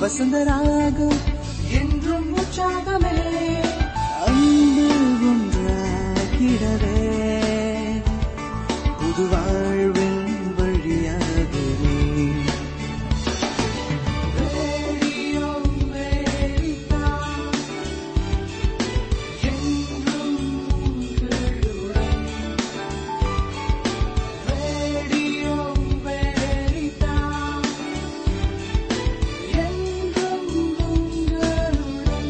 வசந்தராகம் என்றும் உற்சாகமே அன்பு ஒன்றாகிடவே புது வாழ்வின் வழியாகவே ரேடியோ அமெரிக்கா, என்றும் உங்களுடன். ரேடியோ அமெரிக்கா, என்றும் உங்களுடன்.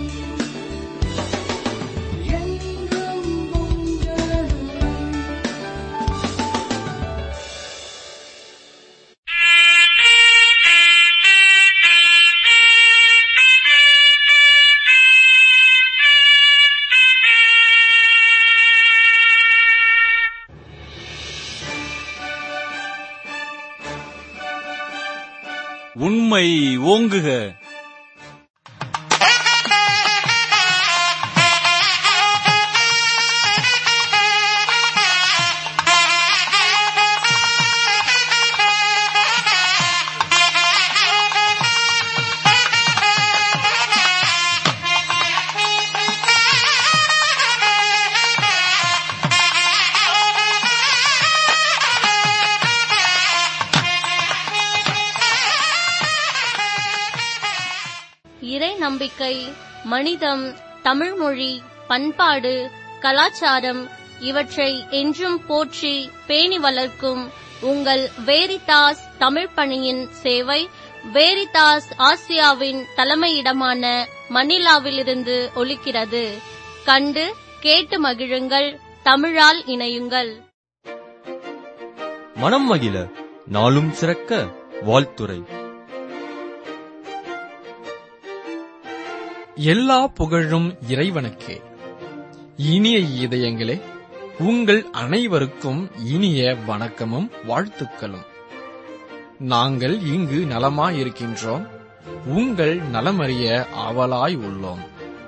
என்றும் உங்களுடன். உண்மை ஓங்குக இறை நம்பிக்கை மனிதம் தமிழ்மொழி பண்பாடு கலாச்சாரம் இவற்றை என்றும் போற்றி பேணி வளர்க்கும் உங்கள் வேரிதாஸ் தமிழ் பணியின் சேவை வேரிதாஸ் ஆசியாவின் தலைமையிடமான மணிலாவிலிருந்து ஒலிக்கிறது கண்டு கேட்டு மகிழுங்கள் தமிழால் இணையுங்கள் மனம் மகிழ நாளும் சிறக்க வாழ்த்துரை எல்லா புகழும் இறைவனுக்கே இனிய இதயங்களே உங்கள் அனைவருக்கும் இனிய வணக்கமும் வாழ்த்துக்களும் நாங்கள் இங்கு நலமாயிருக்கின்றோம் உங்கள் நலமறிய ஆவலாய் உள்ளோம்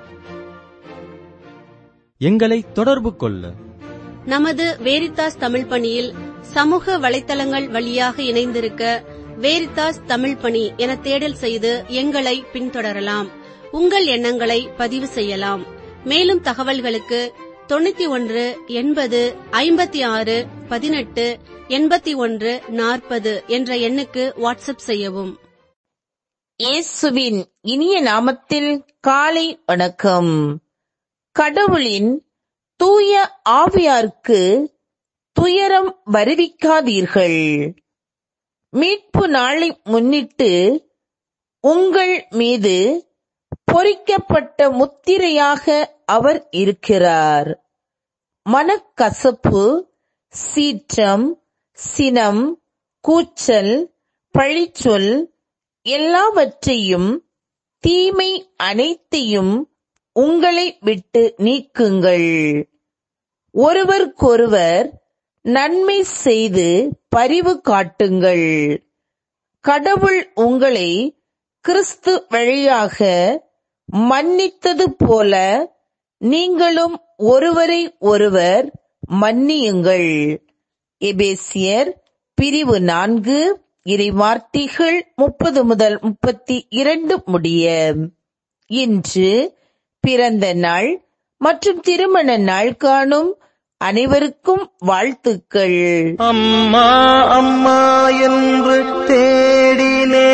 எங்களை தொடர்பு கொள்ள நமது வேரித்தாஸ் தமிழ் பணியில் சமூக வலைத்தளங்கள் வழியாக இணைந்திருக்க வேரித்தாஸ் தமிழ் பணி என தேடல் செய்து எங்களை பின்தொடரலாம் உங்கள் எண்ணங்களை பதிவு செய்யலாம் மேலும் தகவல்களுக்கு தொண்ணூத்தி ஒன்று எண்பது ஐம்பத்தி ஆறு பதினெட்டு எண்பத்தி ஒன்று நாற்பது என்ற எண்ணுக்கு வாட்ஸ்அப் செய்யவும் இயேசுவின் இனிய நாமத்தில் காலை வணக்கம் கடவுளின் தூய ஆவியாருக்கு துயரம் வருவிக்காதீர்கள் மீட்பு நாளை முன்னிட்டு உங்கள் மீது பொறிக்கப்பட்ட முத்திரையாக அவர் இருக்கிறார் மனக்கசப்பு சீற்றம் சினம் கூச்சல் பழிச்சொல் எல்லாவற்றையும் தீமை அனைத்தையும் உங்களை விட்டு நீக்குங்கள் ஒருவருக்கொருவர் நன்மை செய்து பரிவு காட்டுங்கள் கடவுள் உங்களை கிறிஸ்து வழியாக மன்னித்தது போல நீங்களும் ஒருவரை ஒருவர் மன்னியுங்கள் எபேசியர் பிரிவு நான்கு இறைவார்த்தைகள் முப்பது முதல் முப்பத்தி இரண்டு முடிய இன்று பிறந்த நாள் மற்றும் திருமண நாள் காணும் அனைவருக்கும் வாழ்த்துக்கள் அம்மா அம்மா என்று தேடினே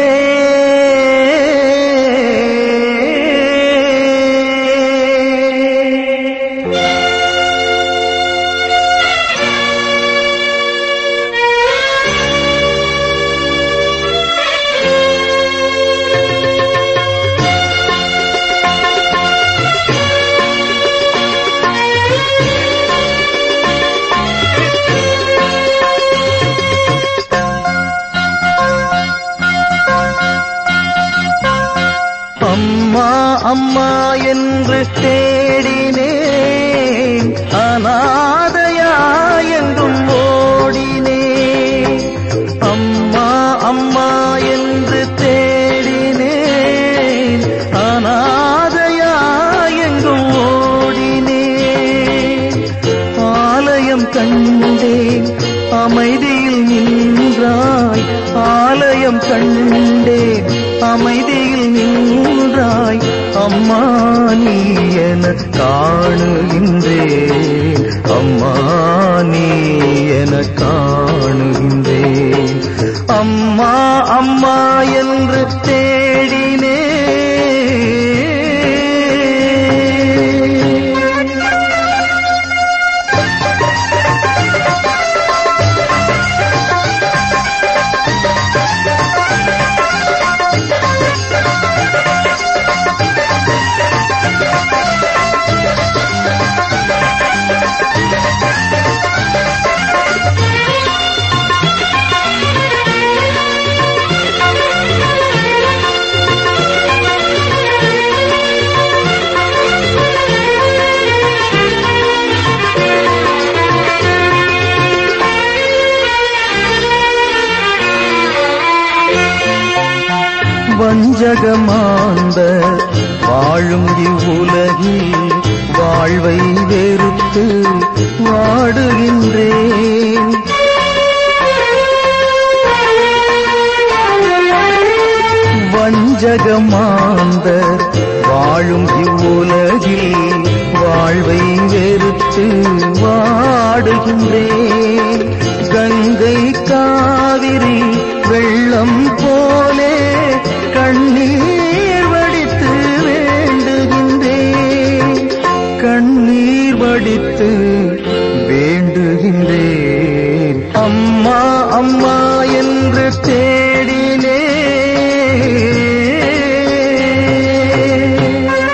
அம்மா அம்மா என்று தேடினேன் அநாதையா என்றும் ஓடினேன் அம்மா அம்மா என்று தேடினேன் அநாதையா எங்கும் ஓடினேன் ஆலயம் கண்டேன் அமைதியில் நின்றாய் ஆலயம் கண்டேன் அமைதியில் அம்மா நீ என காணுகின்றேன் அம்மா நீ என காணுகின்றேன் அம்மா அம்மா என்று தேடினேன் வஞ்சகமாந்த வாழும் இவ்வுலகில் வாழ்வை வெறுத்து வாடுகின்றேன் வஞ்சகமாந்த வாழும் இவ்வுலகில் வாழ்வை வெறுத்து வாடுகின்றேன் கங்கை காவிரி வெள்ளம் போலே கண்ணீர் வடித்து வேண்டுகின்றேன் கண்ணீர் வடித்து வேண்டுகின்றேன் அம்மா அம்மா என்று தேடினேன்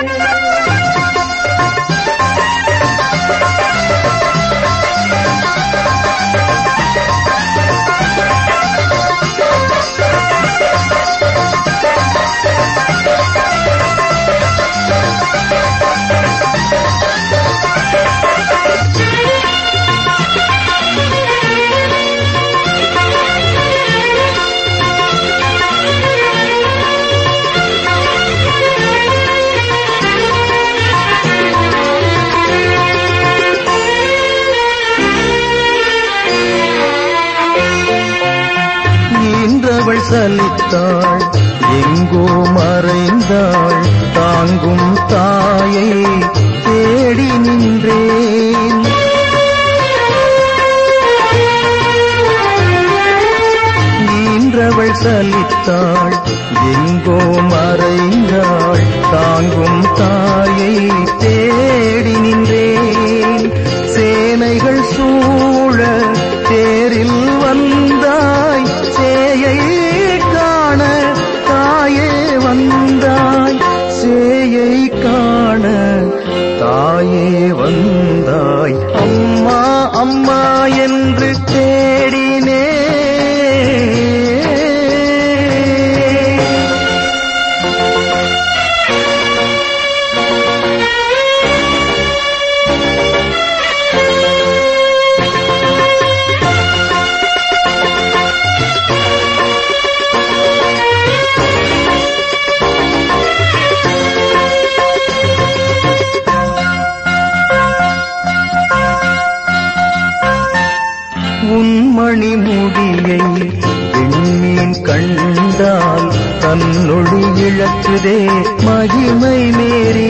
ஈன்றவள் சலித்தாள் எங்கோ மறைந்தாள் தாங்கும் தாயை தேடி நின்றேன் ஈன்றவள் சலித்தாள் எங்கோ மறைந்தாள் தாங்கும் தாயை தேடி நின்றேன் சேனைகள் சூழ தேரில் வந்தாய் சேயை காண தாயே வந்தாய் சேயை காண தாயே வந்தாய் அம்மா அம்மா என்று தேடினே உன்மணி முடியை விண்மீன் கண்டால் தன்னொழி இழக்குதே மகிமை மேரி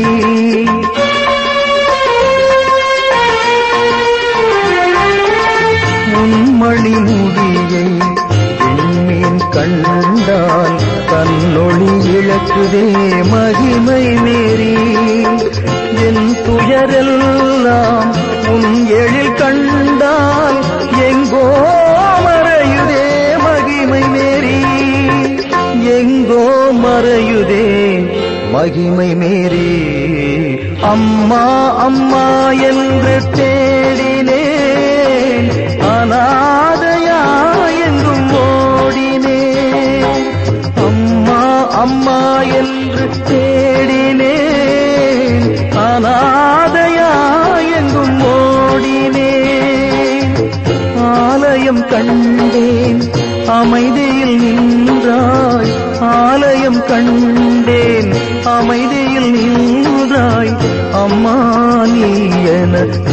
உன்மணி முடியை விண்மீன் கண்டால் தன்னொளி இழக்குதே மகிமை மேரி என் துயரெல்லாம் உன் எழில் கண்டால் எங்கோ மறையுதே மகிமை மேரி எங்கோ மறையுதே மகிமை மேரி அம்மா அம்மா என்று தேடினேன் அநாதையா எங்கும் ஓடினேன் அம்மா அம்மா என்று தேடினேன் அநாதையா எங்கும் ஓடினேன் ஆலயம் கண்டேன் அமைதியில் நின்றாய் ஆலயம் கண்டேன் அமைதியில் நின்றாய் அம்மா நீ என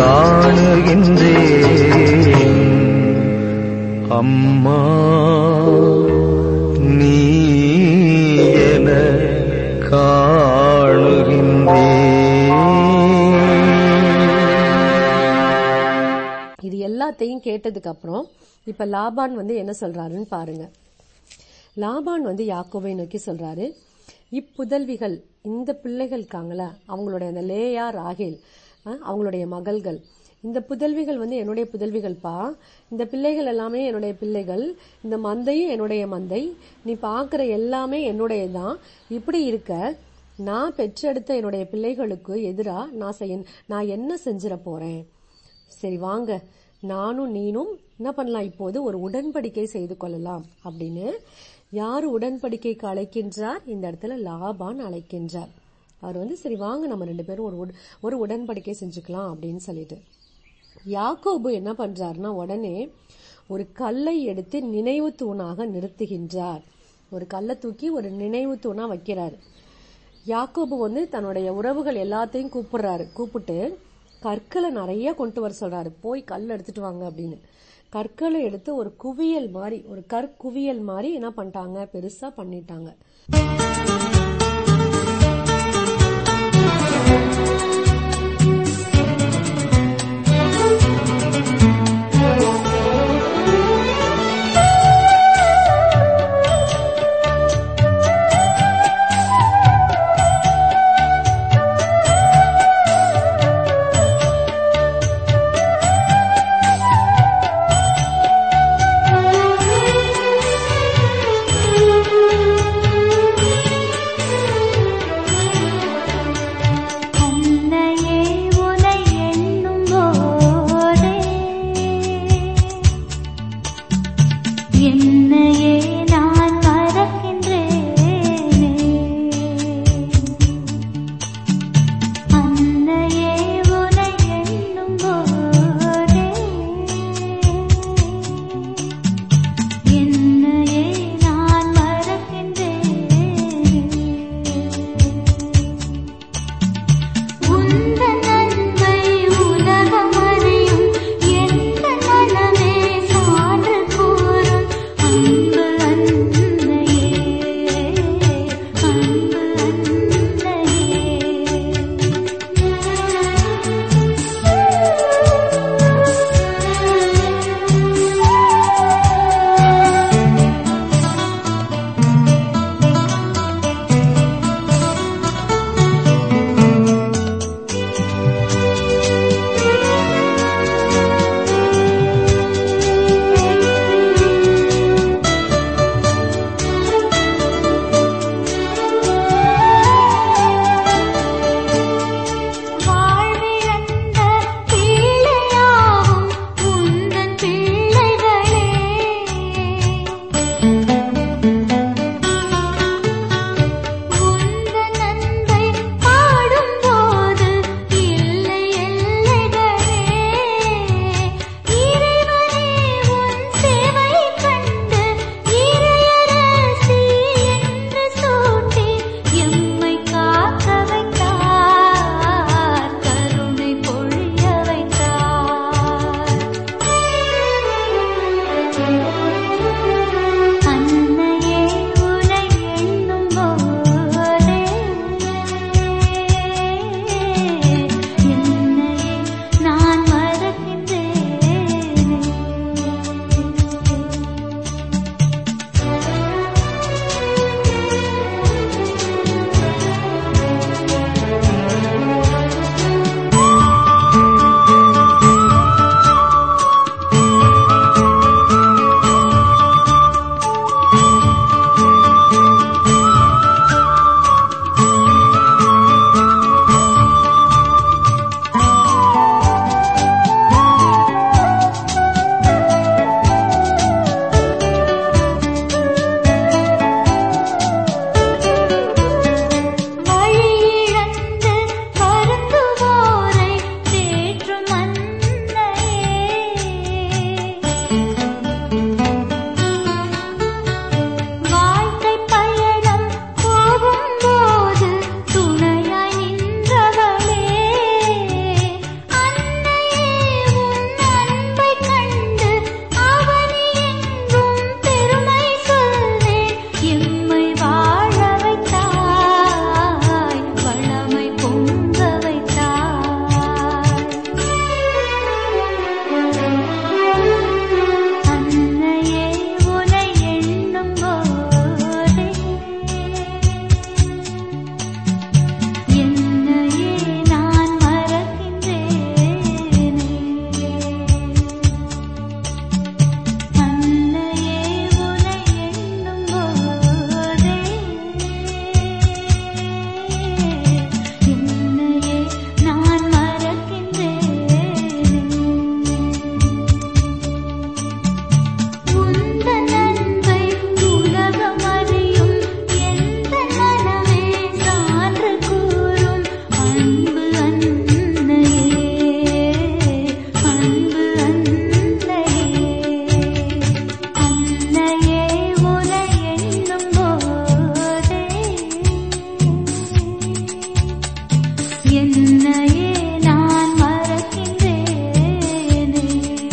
காணுகின்றேன் அம்மா நீ என காணுகின்றேன் எல்லாத்தையும் கேட்டதுக்கு அப்புறம் இப்ப லாபான் வந்து என்ன சொல்றாருன்னு பாருங்க லாபான் வந்து யாக்கோபை நோக்கி சொல்றாரு இப்புதல்விகள் இந்த பிள்ளைகள் இருக்காங்களா அவங்களுடைய அந்த லேயா ராகேல் அஹ், அவங்களுடைய மகள்கள் இந்த புதல்விகள் வந்து என்னுடைய புதல்விகள்ப்பா இந்த பிள்ளைகள் எல்லாமே என்னுடைய பிள்ளைகள் இந்த மந்தையும் என்னுடைய மந்தை நீ பாக்குற எல்லாமே என்னுடையதான் இப்படி இருக்க நான் பெற்றெடுத்த என்னுடைய பிள்ளைகளுக்கு எதிரா நான் செய்ய நான் என்ன செஞ்சிட போறேன் சரி வாங்க நானும் நீனும் என்ன பண்ணலாம் இப்போது ஒரு உடன்படிக்கை செய்து கொள்ளலாம் அப்படின்னு யாரு உடன்படிக்கைக்கு அழைக்கின்றார் இந்த இடத்துல லாபான் அழைக்கின்றார் அவர் வந்து சரி வாங்க நம்ம ரெண்டு பேரும் ஒரு உட- ஒரு உடன்படிக்கை செஞ்சுக்கலாம் அப்படின்னு சொல்லிட்டு யாக்கோபு என்ன பண்றாருன்னா உடனே ஒரு கல்லை எடுத்து நினைவு தூணாக நிறுத்துகின்றார் ஒரு கல்லை தூக்கி ஒரு நினைவு தூணா வைக்கிறாரு யாக்கோபு வந்து தன்னுடைய உறவுகள் எல்லாத்தையும் கூப்பிடுறாரு கூப்பிட்டு கற்களை நிறைய கொண்டு வர சொல்றாரு போய் கல் எடுத்துட்டு வாங்க அப்படின்னு கற்களை எடுத்து ஒரு குவியல் மாதிரி ஒரு கற்குவியல் மாதிரி என்ன பண்ணிட்டாங்க பெருசா பண்ணிட்டாங்க என்னையே நான் மறக்கின்றேனே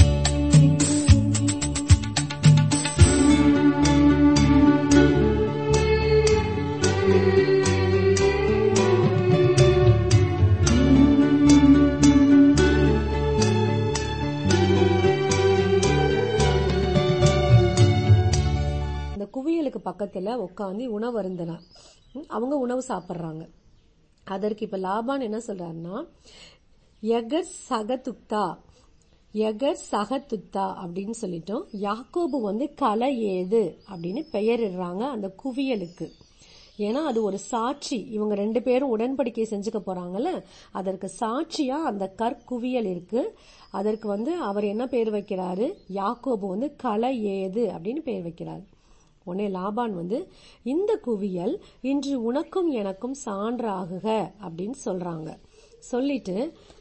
அந்த குவியலுக்கு பக்கத்துல உட்காந்து உணவு அருந்தினார் ம், அவங்க உணவு சாப்பிடுறாங்க அதற்கு இப்ப லாபான் என்ன சொல்றாருன்னா எகர் சகதுக்தா எகர் சகதுத்தா அப்படின்னு சொல்லிட்டோம் யாக்கோபு வந்து கலை ஏது அப்படின்னு பெயரிடுறாங்க அந்த குவியலுக்கு ஏன்னா அது ஒரு சாட்சி இவங்க ரெண்டு பேரும் உடன்படிக்கை செஞ்சுக்க போறாங்கல்ல அதற்கு சாட்சியா அந்த கற்குவியல் இருக்கு அதற்கு வந்து அவர் என்ன பேர் வைக்கிறாரு யாக்கோபு வந்து கலை ஏது அப்படின்னு பேர் வைக்கிறாரு உடனே லாபான் வந்து இந்த குவியல் இன்று உனக்கும் எனக்கும் சான்றாகுக அப்படின்னு சொல்றாங்க சொல்லிட்டு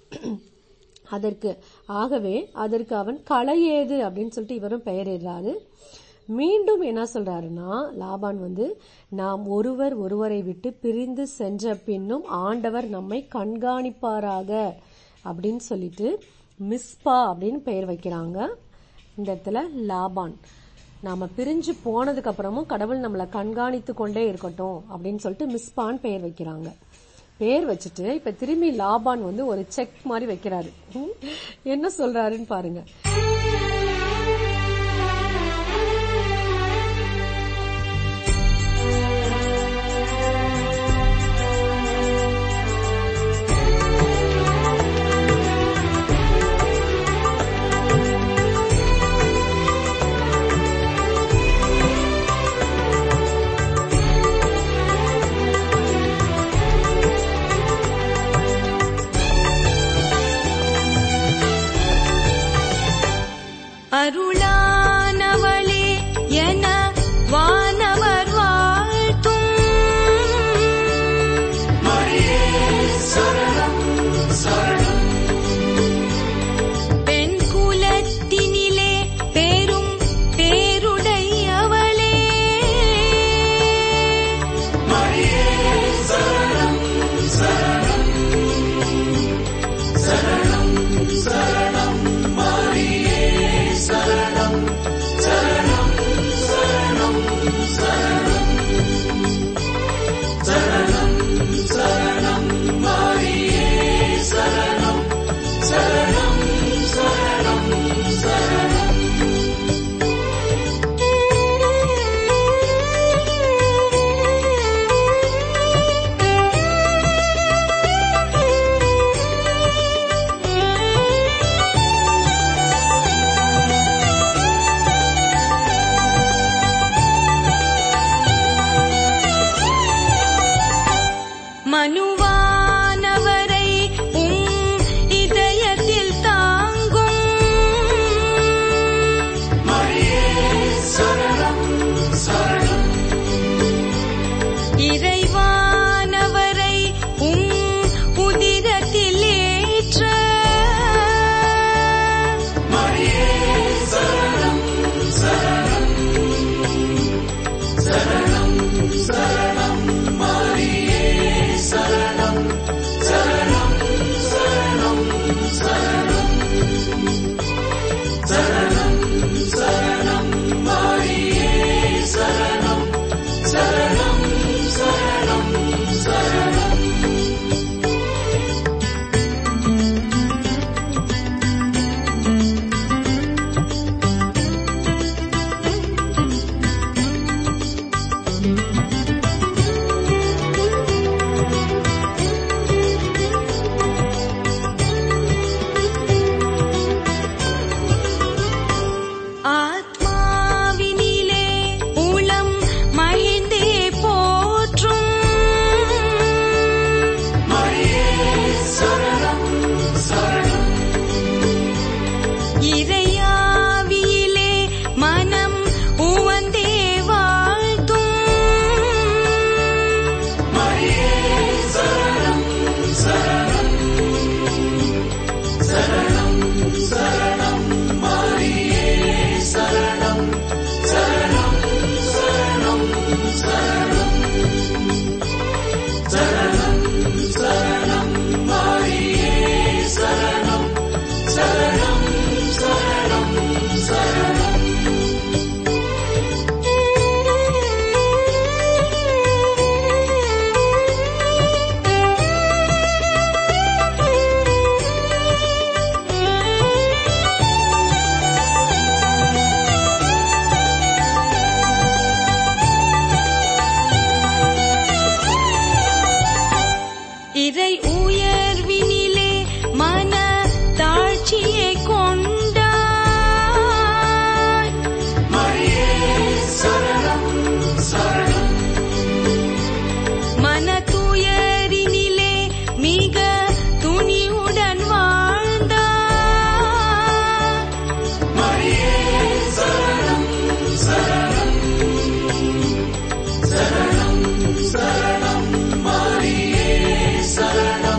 அதற்கு ஆகவே அதற்கு அவன் களையேது அப்படின்னு சொல்லிட்டு இவரும் பெயரிடுறாரு மீண்டும் என்ன சொல்றாருன்னா லாபான் வந்து நாம் ஒருவர் ஒருவரை விட்டு பிரிந்து சென்ற பின்னும் ஆண்டவர் நம்மை கண்காணிப்பாராக அப்படின்னு சொல்லிட்டு மிஸ்பா அப்படின்னு பெயர் வைக்கிறாங்க இந்த இடத்துல லாபான் நாம பிரிஞ்சு போனதுக்கு அப்புறமும் கடவுள் நம்மளை கண்காணித்து கொண்டே இருக்கட்டும் அப்படின்னு சொல்லிட்டு மிஸ்பான் பெயர் வைக்கிறாங்க பேர் வச்சுட்டு இப்ப திரும்பி லாபான் வந்து ஒரு செக் மாதிரி வைக்கிறாரு ம், என்ன சொல்றாருன்னு பாருங்க ஆ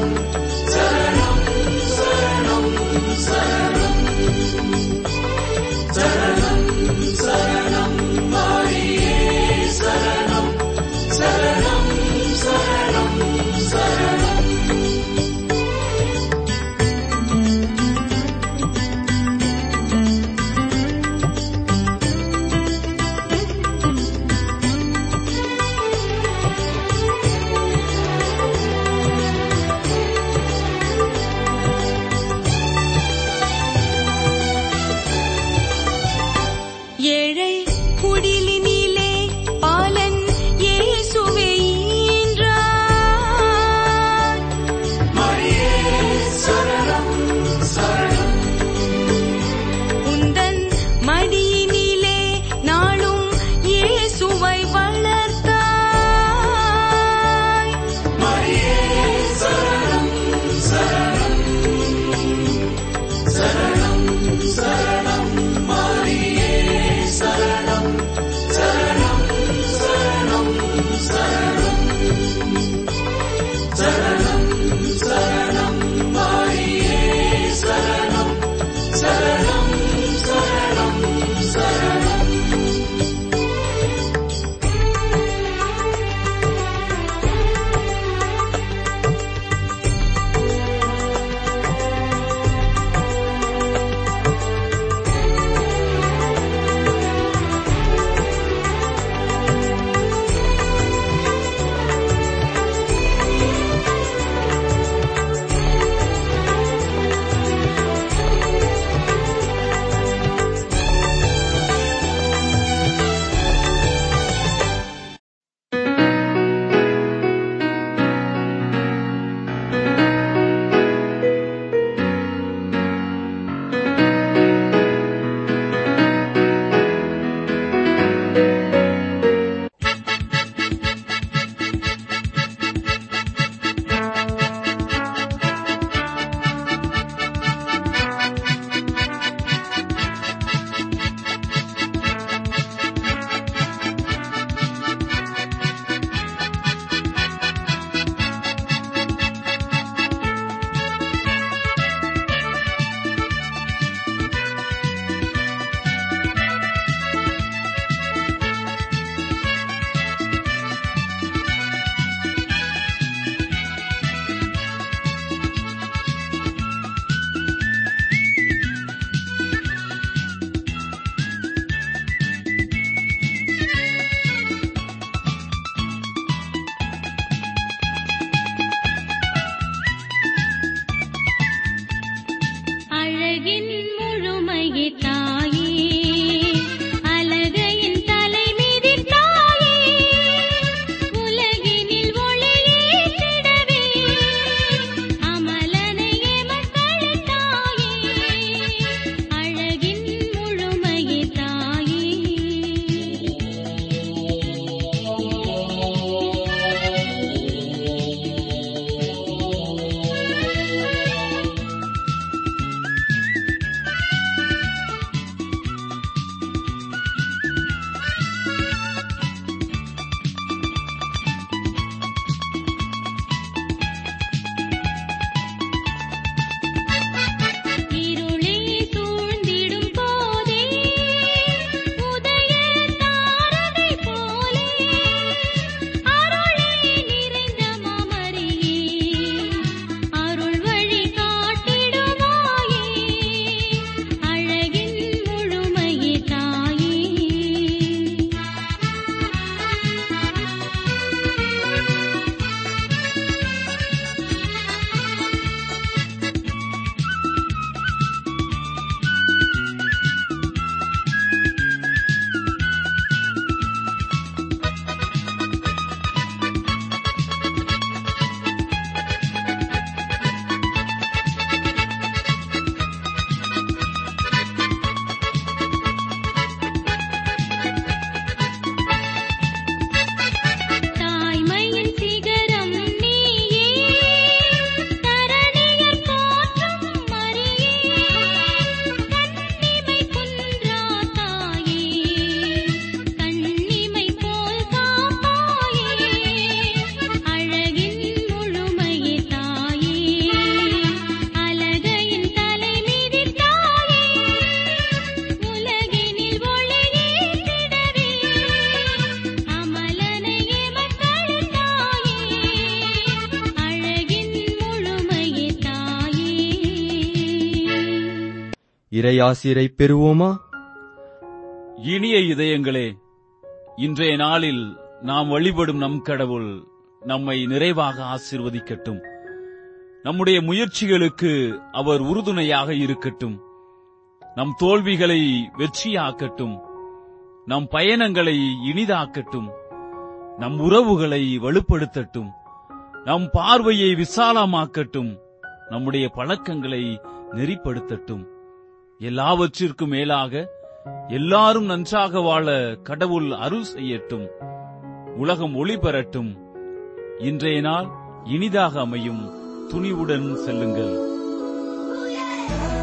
ஏழை குடிலினிலே பாலன் இயேசுவே ஈன்றார். உந்தன் மடியினிலே நாளும் இயேசுவை வளர்த்தாய் இறையாசிரை பெறுவோமா இனிய இதயங்களே இன்றைய நாளில் நாம் வழிபடும் நம் கடவுள் நம்மை நிறைவாக ஆசீர்வதிக்கட்டும் நம்முடைய முயற்சிகளுக்கு அவர் உறுதுணையாக இருக்கட்டும் நம் தோல்விகளை வெற்றியாக்கட்டும் நம் பயணங்களை இனிதாக்கட்டும் நம் உறவுகளை வலுப்படுத்தட்டும் நம் பார்வையை விசாலமாக்கட்டும் நம்முடைய பழக்கங்களை நெறிப்படுத்தட்டும் எல்லாவற்றிற்கும் மேலாக எல்லாரும் நன்றாக வாழ கடவுள் அருள் செய்யட்டும் உலகம் ஒளி பெறட்டும் இன்றைய நாள் இனிதாக அமையும் துணிவுடன் செல்லுங்கள்